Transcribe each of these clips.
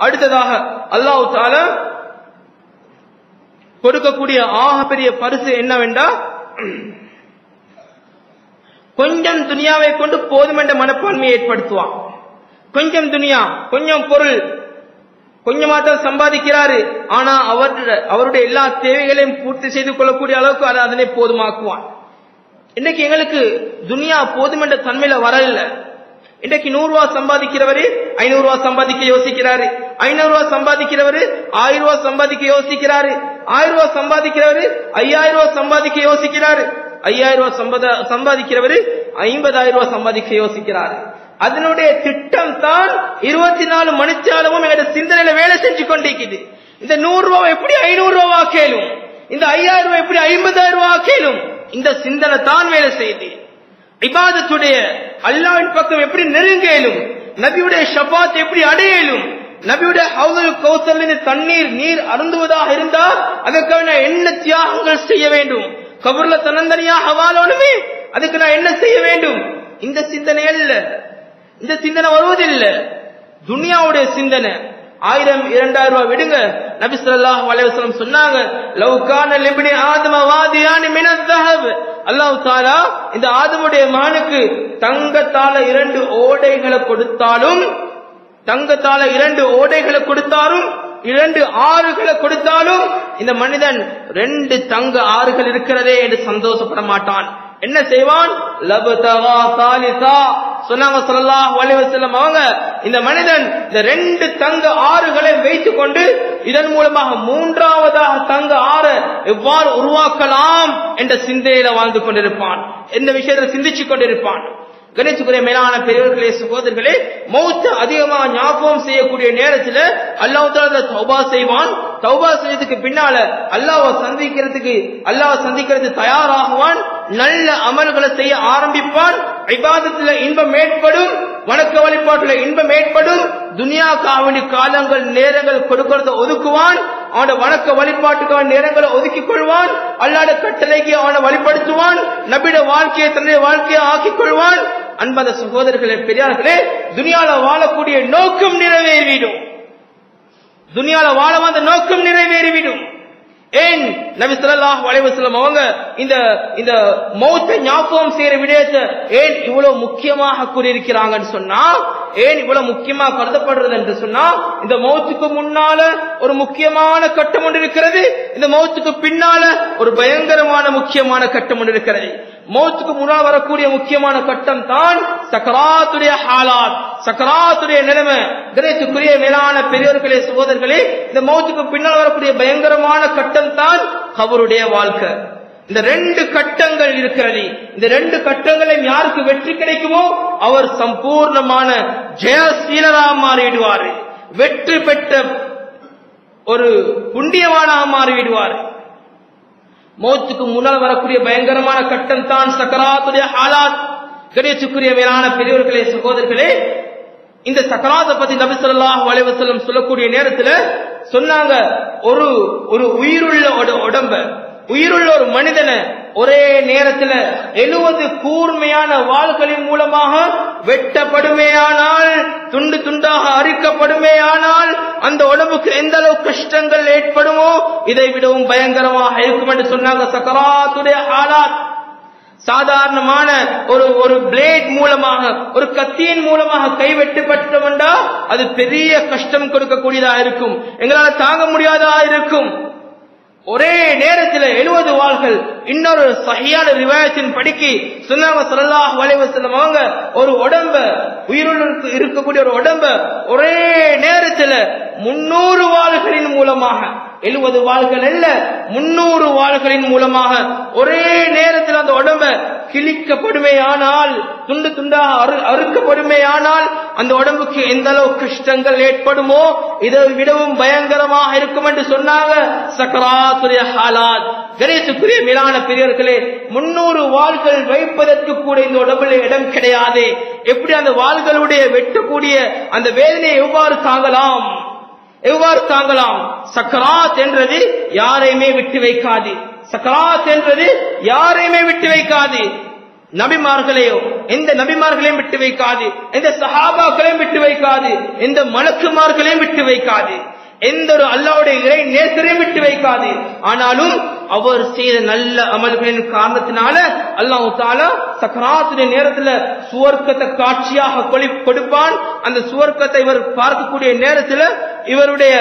அடுத்ததாக அல்லாஹ் தாலா கொடுக்கக்கூடிய ஆக பெரிய பரிசு என்னவென்றா கொஞ்சம் துனியாவை கொண்டு போதும் என்ற மனப்பான்மையை ஏற்படுத்துவான் கொஞ்சம் துனியா கொஞ்சம் பொருள் கொஞ்சமா தான் சம்பாதிக்கிறாரு ஆனா அவருடைய அவருடைய எல்லா தேவைகளையும் பூர்த்தி செய்து கொள்ளக்கூடிய அளவுக்கு அதை அதனை போதுமாக்குவான் இன்னைக்கு எங்களுக்கு துனியா போதும் என்ற தன்மையில வரல இன்னைக்கு நூறு ரூபாய் சம்பாதிக்கிறவரு ஐநூறு ரூபாய் சம்பாதிக்க யோசிக்கிறாரு ஐநூறு ரூபாய் சம்பாதிக்கிறவரு ஆயிரம் ரூபாய் சம்பாதிக்க யோசிக்கிறாரு ஆயிரம் ரூபாய் சம்பாதிக்கிறவரு ஐயாயிரம் ரூபாய் சம்பாதிக்க யோசிக்கிறாரு ஐயாயிரம் ரூபாய் சம்பாத சம்பாதிக்கிறவரு ஐம்பதாயிரம் ரூபாய் சம்பாதிக்க யோசிக்கிறாரு அதனுடைய திட்டம் தான் இருபத்தி நாலு மணிச்சாலமும் எங்க சிந்தனையில வேலை செஞ்சு கொண்டிருக்குது இந்த நூறு ரூபாய் எப்படி ஐநூறு ரூபாய் ஆக்கேலும் இந்த ஐயாயிரம் ரூபாய் எப்படி ஐம்பதாயிரம் ரூபாய் ஆக்கேலும் இந்த சிந்தனை தான் வேலை செய்யுது இபாதத்துடைய அல்லாவின் பக்கம் எப்படி நெருங்கேலும் நபியுடைய ஷபாத் எப்படி அடையலும் நபியுடைய ஹவுதல் கௌசல் தண்ணீர் நீர் அருந்துவதாக இருந்தால் அதற்காக நான் என்ன தியாகங்கள் செய்ய வேண்டும் கபூர்ல தனந்தனியா ஹவாலோனுமே அதுக்கு நான் என்ன செய்ய வேண்டும் இந்த சிந்தனை அல்ல இந்த சிந்தனை வருவதில்லை துனியாவுடைய சிந்தனை ஆயிரம் இரண்டாயிரம் ரூபாய் விடுங்க நபி ஸல்லல்லாஹு அலைஹி வஸல்லம் சொன்னாங்க லவ் கான லிப்னி ஆதம வாதியானி மின தஹப் அல்லாஹ் தஆலா இந்த ஆதமுடைய மகனுக்கு தங்கத்தால இரண்டு ஓடைகளை கொடுத்தாலும் தங்கத்தால இரண்டு ஓடைகளை கொடுத்தாலும் இரண்டு ஆறுகளை கொடுத்தாலும் இந்த மனிதன் ரெண்டு தங்க ஆறுகள் இருக்கிறதே என்று சந்தோஷப்பட மாட்டான் என்ன செய்வான் லபதகா சாலிசா சொன்னாங்க ஸல்லல்லாஹு அலைஹி வஸல்லம் அவங்க இந்த மனிதன் இந்த ரெண்டு தங்க ஆறுகளை வைத்துக் கொண்டு இதன் மூலமாக மூன்றாவதாக தங்க ஆறு எவ்வாறு உருவாக்கலாம் என்ற சிந்தையில வாழ்ந்து கொண்டிருப்பான் எந்த விஷயத்துல சிந்திச்சு கொண்டிருப்பான் கணேசுக்குரிய மேலான பெரியவர்களே சகோதரர்களே மௌத்த அதிகமா ஞாபகம் செய்யக்கூடிய நேரத்துல அல்லாஹ் தௌபா செய்வான் தௌபா செய்யறதுக்கு பின்னால அல்லாஹ்வை சந்திக்கிறதுக்கு அல்லாஹ் சந்திக்கிறது தயாராகுவான் நல்ல அமல்களை செய்ய ஆரம்பிப்பான் இபாதத்துல இன்பம் ஏற்படும் வணக்க வழிபாட்டுல இன்பம் ஏற்படும் துனியாக்காவணி காலங்கள் நேரங்கள் கொடுக்கறத ஒதுக்குவான் அவனோட வணக்க வழிபாட்டுக்கான நேரங்களை ஒதுக்கிக் கொள்வான் அல்லாட கட்டளைக்கு அவனை வழிபடுத்துவான் நபிட வாழ்க்கையை தன்னுடைய வாழ்க்கையை ஆக்கிக் கொள்வான் அன்பத சகோதரர்களே பெரியார்களே துனியால வாழக்கூடிய நோக்கம் நிறைவேறிவிடும் துனியால வாழ வந்த நோக்கம் நிறைவேறிவிடும் ஏன் நபி ஸல்லல்லாஹு அலைஹி வஸல்லம் அவங்க இந்த இந்த மௌத்தை ஞாபகம் செய்யற விடயத்தை ஏன் இவ்வளவு முக்கியமாக கூறியிருக்கிறாங்கன்னு சொன்னா ஏன் இவ்வளவு முக்கியமா கருதப்படுறது என்று சொன்னா இந்த மௌத்துக்கு முன்னால ஒரு முக்கியமான கட்டம் ஒன்று இருக்கிறது இந்த மௌத்துக்கு பின்னால ஒரு பயங்கரமான முக்கியமான கட்டம் ஒன்று இருக்கிறது மௌத்துக்கு முன்னால் வரக்கூடிய முக்கியமான கட்டம் தான் சக்கராத்துடைய ஹாலாத் சக்கராத்துடைய நிலைமை கிரேத்துக்குரிய மேலான பெரியவர்களே சகோதரர்களே இந்த மௌத்துக்கு பின்னால் வரக்கூடிய பயங்கரமான கட்டம் தான் கபருடைய வாழ்க்கை இந்த ரெண்டு கட்டங்கள் இருக்கிறது இந்த ரெண்டு கட்டங்களையும் யாருக்கு வெற்றி கிடைக்குமோ அவர் சம்பூர்ணமான ஜெயசீலரா மாறிவிடுவார் வெற்றி பெற்ற ஒரு புண்ணியவானாக மாறிவிடுவார் மௌத்துக்கு முன்னால் வரக்கூடிய பயங்கரமான கட்டம் தான் சக்கராத்துடைய ஹாலாத் கணேசுக்குரிய மேலான பெரியவர்களே சகோதரர்களே இந்த சக்கராத்தை பத்தி நபி ஸல்லல்லாஹு அலைஹி வஸல்லம் சொல்லக்கூடிய நேரத்துல சொன்னாங்க ஒரு ஒரு உயிருள்ள ஒரு உடம்ப உயிருள்ள ஒரு மனிதனை ஒரே நேரத்துல எழுவது கூர்மையான வாள்களின் மூலமாக வெட்டப்படுமேயானால் துண்டு துண்டாக அரிக்கப்படுமேயானால் அந்த உடம்புக்கு எந்த அளவு கஷ்டங்கள் ஏற்படுமோ இதை விடவும் பயங்கரமாக இருக்கும் என்று சொன்னாங்க சக்கராத்துடைய ஆலாத் சாதாரணமான ஒரு ஒரு பிளேட் மூலமாக ஒரு கத்தியின் மூலமாக கைவெட்டுப்பட்டவண்டா அது பெரிய கஷ்டம் கொடுக்கக்கூடியதா இருக்கும் எங்களால் தாங்க முடியாதா இருக்கும் ஒரே நேரத்தில் எழுபது வாள்கள் இன்னொரு சகியான ரிவாயத்தின் படிக்கு சொன்னாங்க ஸல்லல்லாஹு அலைஹி வஸல்லம் அவங்க ஒரு உடம்ப உயிருள்ள இருக்கக்கூடிய ஒரு உடம்ப ஒரே நேரத்தில் முன்னூறு வாள்களின் மூலமாக எழுபது வாள்கள் அல்ல முன்னூறு வாள்களின் மூலமாக ஒரே நேரத்தில் அந்த உடம்ப கிழிக்கப்படுமே ஆனால் துண்டு துண்டாக அறு அறுக்கப்படுமே ஆனால் அந்த உடம்புக்கு எந்த அளவு கஷ்டங்கள் ஏற்படுமோ இதை விடவும் பயங்கரமாக இருக்கும் என்று சொன்னாங்க சக்கராத்துரிய ஹாலாத் கணேசுக்குரிய மேலான பெரியவர்களே முன்னூறு வாள்கள் வைப்பதற்கு கூட இந்த உடம்புல இடம் கிடையாது எப்படி அந்த வாள்களுடைய வெட்டக்கூடிய அந்த வேதனையை எவ்வாறு தாங்கலாம் எவ்வாறு தாங்கலாம் சக்கராத் என்றது யாரையுமே விட்டு வைக்காது சக்கராத் என்றது யாரையுமே விட்டு வைக்காது நபிமார்களையோ எந்த நபிமார்களையும் விட்டு வைக்காது எந்த சஹாபாக்களையும் விட்டு வைக்காது எந்த மலக்குமார்களையும் விட்டு வைக்காது எந்த ஒரு அல்லாவுடைய இறை நேசரையும் விட்டு வைக்காது ஆனாலும் அவர் செய்த நல்ல அமல்களின் காரணத்தினால அல்லாஹு தாலா சக்கராத்துடைய நேரத்துல சுவர்க்கத்தை காட்சியாக கொளி- கொடுப்பான் அந்த சுவர்க்கத்தை இவர் பார்க்கக்கூடிய நேரத்துல இவருடைய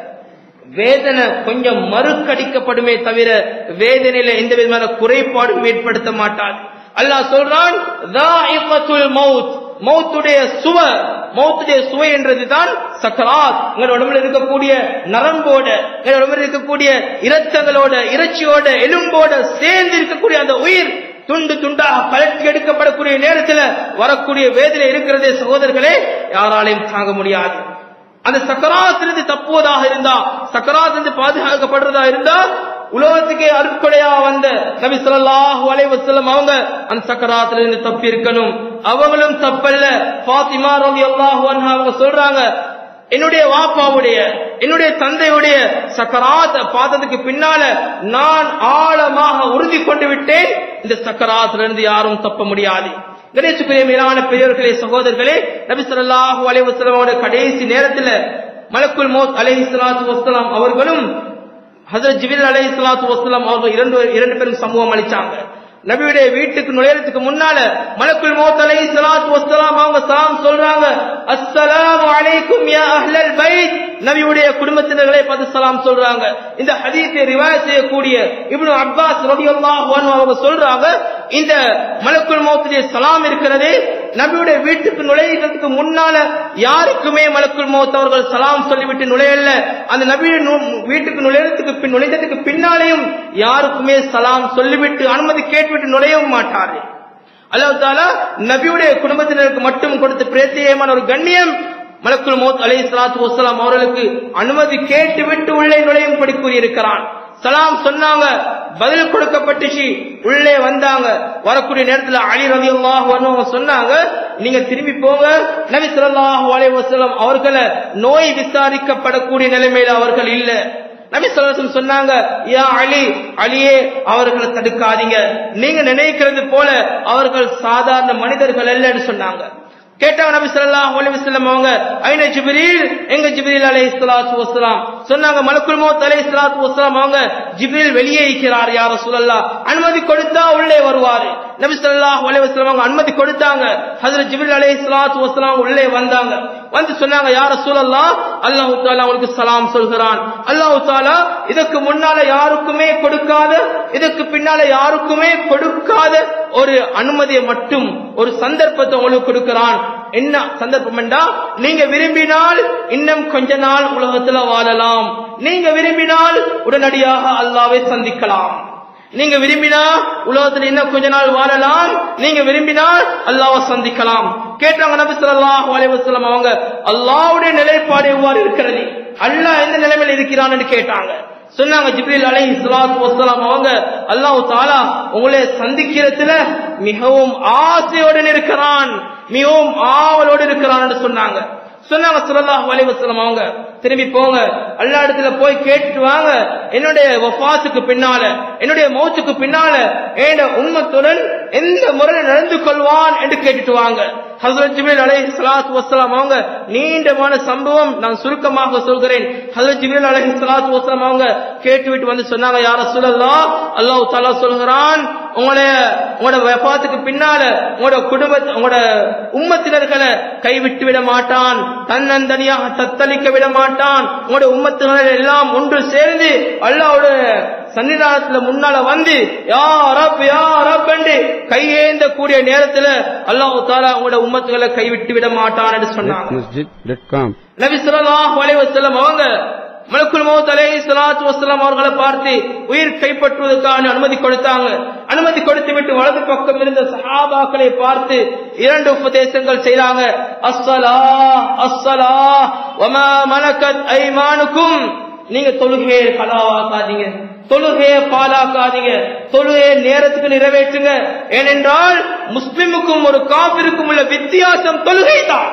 வேதனை கொஞ்சம் மறுக்கடிக்கப்படுமே தவிர வேதனையில எந்த விதமான குறைபாடும் ஏற்படுத்த மாட்டார் அல்லாஹ் சொல்றான் "தாஇகத்துல் மௌத் மௌத்துடைய சுவ மௌத்துடைய சுவை என்றதுதான் சக்கராத் உங்கள் உடம்புல இருக்கக்கூடிய நரம்போட உங்கள் உடம்புல இருக்கக்கூடிய இரத்தங்களோட இறைச்சியோட எலும்போட சேர்ந்து இருக்கக்கூடிய அந்த உயிர் துண்டு துண்டாக கலட்டி எடுக்கப்படக்கூடிய நேரத்துல வரக்கூடிய வேதனை இருக்கிறதே சகோதரர்களே யாராலையும் தாங்க முடியாது அந்த சக்கராத்திலிருந்து தப்புவதாக இருந்தா சக்கராத்திலிருந்து பாதுகாக்கப்படுறதா இருந்தா உலகத்துக்கே அருட்கொடையா வந்த நபி ஸல்லல்லாஹு அலைஹி வஸல்லம் அவங்க அந்த சக்கராத்திலிருந்து தப்பி இருக்கணும் அவங்களும் தப்பல்ல ஃபாத்திமா ரலியல்லாஹு அன்ஹா அவங்க சொல்றாங்க என்னுடைய வாப்பாவுடைய என்னுடைய தந்தையுடைய சக்கராத்த பார்த்ததுக்கு பின்னால நான் ஆழமாக உறுதி கொண்டு விட்டேன் இந்த சக்கராத்திலிருந்து யாரும் தப்ப முடியாது கணேசுக்குரிய மேலான பெரியவர்களே சகோதரர்களே நபி ஸல்லல்லாஹு அலைஹி வஸல்லமோட கடைசி நேரத்துல மலக்குல் மௌத் அலைஹி ஸலாத்து வஸலாம் அவர்களும் ஹஜரத் ஜிபில் அலைஹி ஸலாத்து வஸலாம் அவர்கள் இரண்டு இரண்டு பேரும் சமூகம் அளிச்சாங்க நபியுடைய வீட்டுக்கு நுழையறதுக்கு முன்னால மலக்குல் மௌத் அலைஹி ஸலாத்து வஸலாம் அவங்க சலாம் சொல்றாங்க அஸ்ஸலாமு அலைக்கும் யா அஹ்லல் பைத் நபியுடைய குடும்பத்தினர்களை பார்த்து சலாம் சொல்றாங்க இந்த ஹதீஸை ரிவாயத் செய்யக்கூடிய இப்னு அப்பாஸ் ரலியல்லாஹு அன்ஹு அவங்க சொல்றாங்க இந்த மலக்குல் மௌத்துடைய சலாம் இருக்கிறது நபியுடைய வீட்டுக்கு நுழைகிறதுக்கு முன்னால யாருக்குமே மலக்குல் மௌத் அவர்கள் சலாம் சொல்லிவிட்டு நுழையல அந்த நபியுடைய நு- வீட்டுக்கு நுழையறதுக்கு பின் நுழைந்ததுக்கு பின்னாலேயும் யாருக்குமே சலாம் சொல்லிவிட்டு அனுமதி கேட்டுவிட்டு நுழையவும் மாட்டார்கள் அல்லாஹ் தாலா நபியுடைய குடும்பத்தினருக்கு மட்டும் கொடுத்த பிரத்யேகமான ஒரு கண்ணியம் மலக்குல் மௌத் அலை சலாத்து வசலாம் அவர்களுக்கு அனுமதி கேட்டு விட்டு உள்ளே நுழையும்படி கூறியிருக்கிறான் சலாம் சொன்னாங்க பதில் கொடுக்கப்பட்டுச்சு உள்ளே வந்தாங்க வரக்கூடிய நேரத்துல அலி ரவி அல்லாஹ் சொன்னாங்க நீங்க திரும்பி போங்க நபி ஸல்லல்லாஹு அலைஹி வஸல்லம் அவர்களை நோய் விசாரிக்கப்படக்கூடிய நிலைமையில அவர்கள் இல்ல நபி சொல்லி சொன்னாங்க யா அலி அலியே அவர்களை தடுக்காதீங்க நீங்க நினைக்கிறது போல அவர்கள் சாதாரண மனிதர்கள் அல்லன்னு சொன்னாங்க கேட்டாங்க நபி ஸல்லல்லாஹு அலைஹி வஸல்லம் அவங்க ஐன ஜிப்ரீல் எங்க ஜிப்ரீல் அலைஹி ஸலாத்து வஸலாம் சொன்னாங்க மலக்குல் மௌத் அலைஹி ஸலாத்து வஸலாம் அவங்க ஜிப்ரீல் வெளியே இருக்கிறார் யா ரசூலல்லாஹ் அனுமதி கொடுத்தா உள்ளே வருவாரு நபி ஸல்லல்லாஹு அலைஹி வஸல்லம் அவங்க அனுமதி கொடுத்தாங்க ஹஜ்ரத் ஜிப்ரீல் அலைஹி ஸலாத்து வஸலாம் உள்ளே வந்தாங்க வந்து சொன்னாங்க யா ரசூலல்லாஹ் அல்லாஹ் தஆலா உங்களுக்கு சலாம் சொல்கிறான் அல்லாஹ் தஆலா இதற்கு முன்னால யாருக்குமே கொடுக்காத இதற்கு பின்னால யாருக்குமே கொடுக்காத ஒரு அனுமதியை மட்டும் ஒரு சந்தர்ப்பத்தை உங்களுக்கு கொடுக்கிறான் என்ன சந்தர்ப்பம் என்றா நீங்க விரும்பினால் இன்னும் கொஞ்ச நாள் உலகத்துல வாழலாம் நீங்க விரும்பினால் உடனடியாக அல்லாவை சந்திக்கலாம் நீங்க விரும்பினா உலகத்துல இன்னும் கொஞ்ச நாள் வாழலாம் நீங்க விரும்பினால் அல்லாஹ்வை சந்திக்கலாம் கேட்டாங்க நபி ஸல்லல்லாஹு அலைஹி வஸல்லம் அவங்க அல்லாஹ்வுடைய நிலைப்பாடு எவ்வாறு இருக்கிறது அல்லாஹ் எந்த நிலைமையில் இருக்கிறான்னு கேட்டாங்க சொன்னாங்க ஜிப்ரீல் அலைஹி ஸலாத்து வஸலாம் அவங்க அல்லாஹ் தஆலா உங்களை சந்திக்கிறதுல மிகவும் ஆசையுடன் இருக்கிறான் மிகவும் ஆவலோடு இருக்கிறான்னு சொன்னாங்க சொன்னாங்க ஸல்லல்லாஹு அலைஹி வஸல்லம் அவங்க திரும்பி போங்க அல்லா இடத்துல போய் கேட்டுட்டு வாங்க என்னுடைய வஃபாத்துக்கு பின்னால என்னுடைய மௌத்துக்கு பின்னால ஏண்ட உம்மத்துடன் எந்த முறையில் நடந்து கொள்வான் என்று கேட்டுட்டு வாங்க ஹசரத் ஜிப்ரீல் அலைஹி ஸலாத்து வஸலாம் அவங்க நீண்டமான சம்பவம் நான் சுருக்கமாக சொல்கிறேன் ஹசரத் ஜிப்ரீல் அலைஹி ஸலாத்து வஸலாம் அவங்க கேட்டுவிட்டு வந்து சொன்னாங்க யா ரசூலல்லாஹ் அல்லாஹ் தஆலா சொல்கிறான் உங்களுடைய உங்களோட வஃபாத்துக்கு பின்னால உங்களோட குடும்ப உங்களோட உம்மத்தினர்களை கைவிட்டு விட மாட்டான் தன்னந்தனியாக தத்தளிக்க விட மாட்டான் உங்களோட உம்மத்தினர் எல்லாம் ஒன்று சேர்ந்து அல்லாஹ்வோட சன்னிதானத்துல முன்னால வந்து யா ரப் யா ரப் என்று கையேந்த கூடிய நேரத்துல அல்லாஹ் தாலா உங்களோட உம்மத்துகளை கைவிட்டு விட மாட்டான் என்று சொன்னாங்க masjid.com நபி ஸல்லல்லாஹு அலைஹி வஸல்லம் அவங்க மலக்குல் மௌத் அலைஹி ஸலாத்து வஸலாம் அவர்களை பார்த்து உயிர் கைப்பற்றுவதற்கான அனுமதி கொடுத்தாங்க அனுமதி கொடுத்து விட்டு வலது பக்கம் இருந்த சஹாபாக்களை பார்த்து இரண்டு உபதேசங்கள் செய்றாங்க அஸ்ஸலா அஸ்ஸலா வமா மலக்கத் ஐமானுக்கும் நீங்க தொழுகையை கலாவாக்காதீங்க தொழுகையை பாலாக்காதீங்க தொழுகையை நேரத்துக்கு நிறைவேற்றுங்க ஏனென்றால் முஸ்லிமுக்கும் ஒரு காபிருக்கும் உள்ள வித்தியாசம் தொழுகை தான்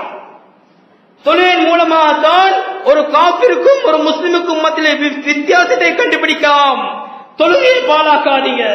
தொழிலின் மூலமாகத்தான் ஒரு காப்பிற்கும் ஒரு முஸ்லிமுக்கும் மத்தியிலே வி- வித்தியாசத்தை கண்டுபிடிக்கலாம் தொழுகையை பாலாக்காதீங்க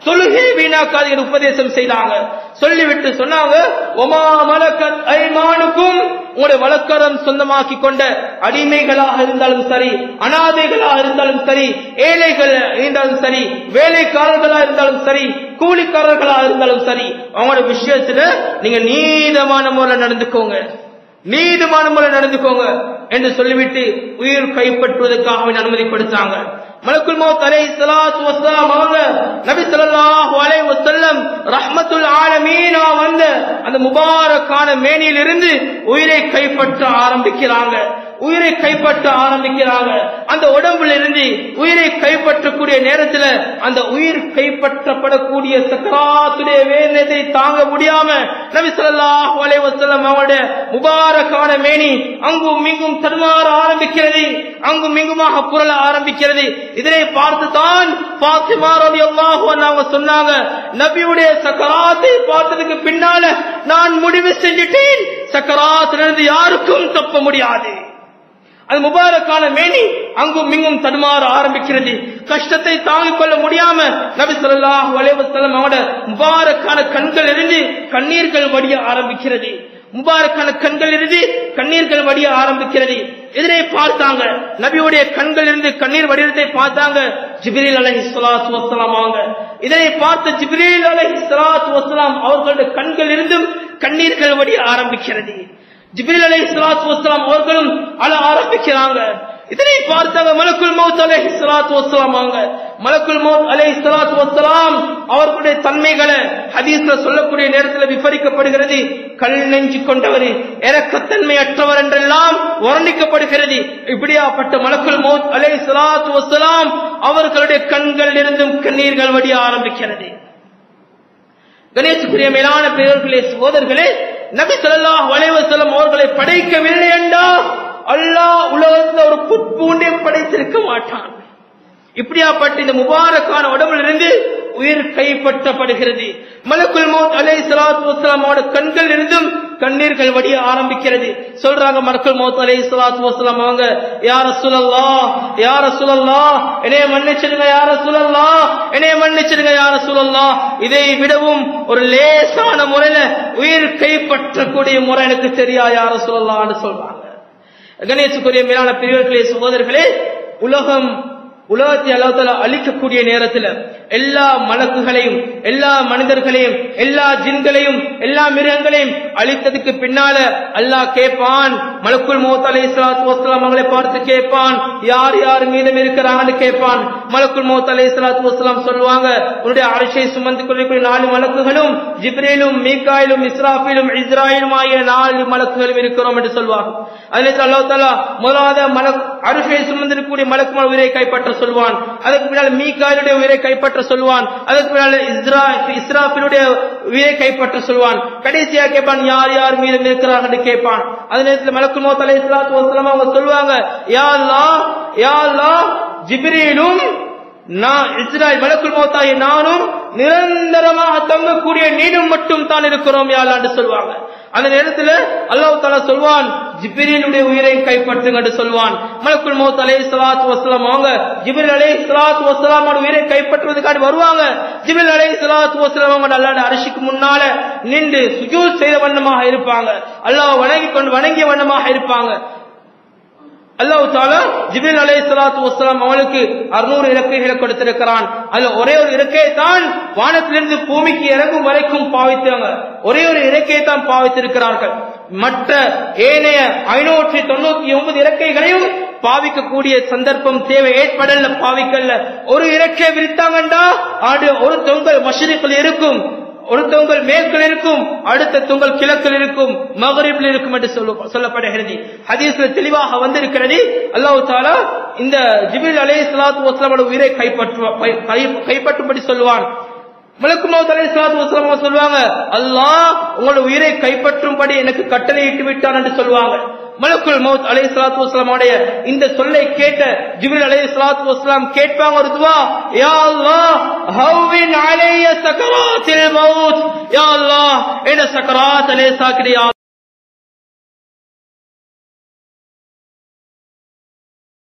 தொழுகை வீணாக்காதீங்க உபதேசம் செய்தாங்க சொல்லிவிட்டு சொன்னாங்க ஒமா மலக்கத் ஐமானுக்கும் உங்களுடைய வழக்கரம் சொந்தமாக்கி கொண்ட அடிமைகளாக இருந்தாலும் சரி அனாதைகளாக இருந்தாலும் சரி ஏழைகள் இருந்தாலும் சரி வேலைக்காரர்களாக இருந்தாலும் சரி கூலிக்காரர்களாக இருந்தாலும் சரி அவங்களோட விஷயத்துல நீங்க நீதமான முறையில் நடந்துக்கோங்க நீதிமான முறையில் நடந்துக்கோங்க என்று சொல்லிவிட்டு உயிர் கைப்பற்றுவதற்காக அனுமதி கொடுத்தாங்க மலக்குல் மௌத் அலைஹி ஸலாத்து வஸலாம் அவங்க நபி ஸல்லல்லாஹு அலைஹி வஸல்லம் ரஹ்மத்துல் ஆலமீனா வந்த அந்த முபாரக்கான மேனியிலிருந்து உயிரை கைப்பற்ற ஆரம்பிக்கிறாங்க உயிரை கைப்பற்ற ஆரம்பிக்கிறாங்க அந்த உடம்புல இருந்து உயிரை கைப்பற்றக்கூடிய நேரத்துல அந்த உயிர் கைப்பற்றப்படக்கூடிய சக்கராத்துடைய வேதனை தாங்க முடியாம நபி ஸல்லல்லாஹு அலைஹி வஸல்லம் அவங்களுடைய முபாரக்கான மேனி அங்கும் இங்கும் தடுமாற ஆரம்பிக்கிறது அங்கும் இங்குமாக புரள ஆரம்பிக்கிறது இதனை பார்த்து தான் பாத்திமா ரலியல்லாஹு அன்ஹா அவங்க சொன்னாங்க நபியுடைய சக்கராத்தை பார்த்ததுக்கு பின்னால நான் முடிவு செஞ்சிட்டேன் சக்கராத்திலிருந்து யாருக்கும் தப்ப முடியாது அது முபாரக்கான மேனி அங்கும் இங்கும் தடுமாற ஆரம்பிக்கிறது கஷ்டத்தை தாங்கிக் கொள்ள முடியாம நபி ஸல்லல்லாஹு அலைஹி வஸல்லம் அவட முபாரக்கான கண்கள் இருந்து கண்ணீர்கள் வடிய ஆரம்பிக்கிறது முபாரக்கான கண்கள் இருந்து கண்ணீர்கள் வடிய ஆரம்பிக்கிறது இதனை பார்த்தாங்க நபியுடைய கண்கள் இருந்து கண்ணீர் வடிவத்தை பார்த்தாங்க ஜிப்ரீல் அலைஹி ஸலாத்து வஸலாம் அவங்க இதனை பார்த்த ஜிப்ரீல் அலைஹி ஸலாத்து வஸலாம் அவர்களுடைய கண்கள் இருந்தும் கண்ணீர்கள் வடிய ஆரம்பிக்கிறது ஜிப்ரீல் அலைஹி ஸலாத்து வஸலாம் அவர்களும் அழ ஆரம்பிக்கிறாங்க இதனை பார்த்தாங்க மலக்குல் மௌத் அலைஹி ஸலாத்து வஸலாம் அவங்க மலக்குல் மௌத் அலைஹி ஸலாத்து வஸலாம் அவர்களுடைய தன்மைகளை ஹதீஸ்ல சொல்லக்கூடிய நேரத்தில் விவரிக்கப்படுகிறது கல் நெஞ்சு கொண்டவர் இரக்கத்தன்மை அற்றவர் என்றெல்லாம் வர்ணிக்கப்படுகிறது இப்படியாப்பட்ட மலக்குல் மௌத் அலைஹி ஸலாத்து வஸலாம் அவர்களுடைய கண்களில் இருந்தும் கண்ணீர்கள் வடிய ஆரம்பிக்கிறது கணேசுக்குரிய மேலான பெயர்களே சகோதரர்களே நபி ஸல்லல்லாஹு அலைஹி வஸல்லம் அவர்களை படைக்கவில்லை என்றா அல்லாஹ் உலகத்துல ஒரு புட்பூண்டே படைத்திருக்க மாட்டான் இப்படியாப்பட்ட இந்த முபாரக்கான உடம்பிலிருந்து உயிர் கைப்பற்றப்படுகிறது மலக்குல் மௌத் அலை சலாத்து வசலாம் அவரோட கண்கள் இருந்தும் கண்ணீர்கள் வடிய ஆரம்பிக்கிறது சொல்றாங்க மலக்குல் மௌத் அலை சலாத்து வசலாம் அவங்க யார சுழல்லா யார சுழல்லா என்னைய மன்னிச்சிடுங்க யார சுழல்லா என்னைய மன்னிச்சிடுங்க யார சுழல்லா இதை விடவும் ஒரு லேசான முறையில உயிர் கைப்பற்றக்கூடிய முறை எனக்கு தெரியா யார சுழல்லான்னு சொல்றாங்க கணேசுக்குரிய மேலான பிரிவர்களே சகோதரர்களே உலகம் உலகத்தை அல்லாஹால அழிக்கக்கூடிய நேரத்துல எல்லா மலக்குகளையும் எல்லா மனிதர்களையும் எல்லா ஜின்களையும் எல்லா மிருகங்களையும் அழித்ததுக்கு பின்னால அல்லாஹ் கேட்பான் மலக்குள் மோத் அலை சலாத்து வஸ்லாம் அவங்களை பார்த்து கேட்பான் யார் யார் மீதம் இருக்கிறாங்கன்னு கேட்பான் மலக்குள் மோத் அலை சலாத்து வஸ்லாம் சொல்லுவாங்க உன்னுடைய அரசை சுமந்து கொள்ளக்கூடிய நாலு மலக்குகளும் ஜிப்ரேலும் மீகாயிலும் இஸ்ராஃபிலும் இஸ்ராயிலும் ஆகிய நாலு மலக்குகளும் இருக்கிறோம் என்று சொல்வாங்க அதே அல்லாஹ் தாலா முதலாவது மலக் அரிசை சுமந்திருக்கக்கூடிய மலக்குமார் உயிரை கைப்பற்ற சொல்வான் அதற்கு பின்னால் மீகாயிலுடைய உயிரை கைப்பற்ற சொல்வான் அதற்கு பின்னால் இஸ்ரா இஸ்ராஃபிலுடைய உயிரை கைப்பற்ற சொல்வான் கடைசியா கேட்பான் யார் யார் மீது இருக்கிறார்கள் என்று கேட்பான் அதே நேரத்தில் மலக்கு மோத் அலை இஸ்லாத்து வசலாம் அவங்க சொல்லுவாங்க யா அல்லாஹ் யா அல்லாஹ் ஜிப்ரீலும் நான் இஸ்ராயல் மலக்குள் மௌத்தாய் நானும் நிரந்தரமாக தங்கக்கூடிய நீனும் மட்டும் தான் இருக்கிறோம் யாழ்லான்னு சொல்லுவாங்க அந்த நேரத்துல அல்லாஹ் தாலா சொல்வான் ஜிப்ரீலுடைய உயிரை கைப்பற்றுங்க என்று சொல்வான் மலக்குள் மௌத் அலை சலாத்து வசலாம் அவங்க ஜிபில் அலை சலாத்து வசலாம் உயிரை கைப்பற்றுவதற்காக வருவாங்க ஜிபில் அலை சலாத்து வசலாம் அவங்க அல்லாட அரசுக்கு முன்னால நின்று சுஜூத் செய்த வண்ணமாக இருப்பாங்க அல்லாஹ் வணங்கி கொண்டு வணங்கிய வண்ணமாக இருப்பாங்க அல்லாஹ் தாலா ஜிபில் அலை சலாத்து வசலாம் அவனுக்கு அறுநூறு இறக்கைகளை கொடுத்திருக்கிறான் அதுல ஒரே ஒரு இறக்கையை தான் வானத்திலிருந்து பூமிக்கு இறங்கும் வரைக்கும் பாவித்தாங்க ஒரே ஒரு இறக்கையை தான் பாவித்திருக்கிறார்கள் மற்ற ஏனைய ஐநூற்றி தொண்ணூத்தி ஒன்பது இறக்கைகளையும் பாவிக்கக்கூடிய சந்தர்ப்பம் தேவை ஏற்படல பாவிக்கல்ல ஒரு இறக்கை விரித்தாங்கண்டா அது ஒரு தொங்கல் மஷரிக்கில் இருக்கும் ஒரு தொங்கல் மேற்கில் இருக்கும் அடுத்த தொங்கல் கிழக்கில் இருக்கும் மகரிபில் இருக்கும் என்று சொல்ல- சொல்லப்படுகிறது ஹதீஸ்ல தெளிவாக வந்திருக்கிறது அல்லாஹ் தாலா இந்த ஜிபில் அலை சலாத்து வஸ்லாமோட உயிரை கைப்பற்று கை- கைப்பற்றும்படி சொல்லுவான் மலக்கு மௌத் அலை சலாத்து வஸ்லாம் சொல்லுவாங்க அல்லாஹ் உங்களோட உயிரை கைப்பற்றும்படி எனக்கு கட்டளையிட்டு விட்டான் என்று சொல்லுவாங்க மலக்குல் மௌத் அலை சலாத்து வஸ்லாமுடைய இந்த சொல்லை கேட்ட ஜிபில் அலை சலாத்து வஸ்லாம் கேட்பாங்க ஒரு துவா யா அல்லாஹ் ஹவ்வின் அலைய சக்கராத்தில் மௌத் யா அல்லாஹ் என்ன சக்கராத் அலே சாக்கிரியா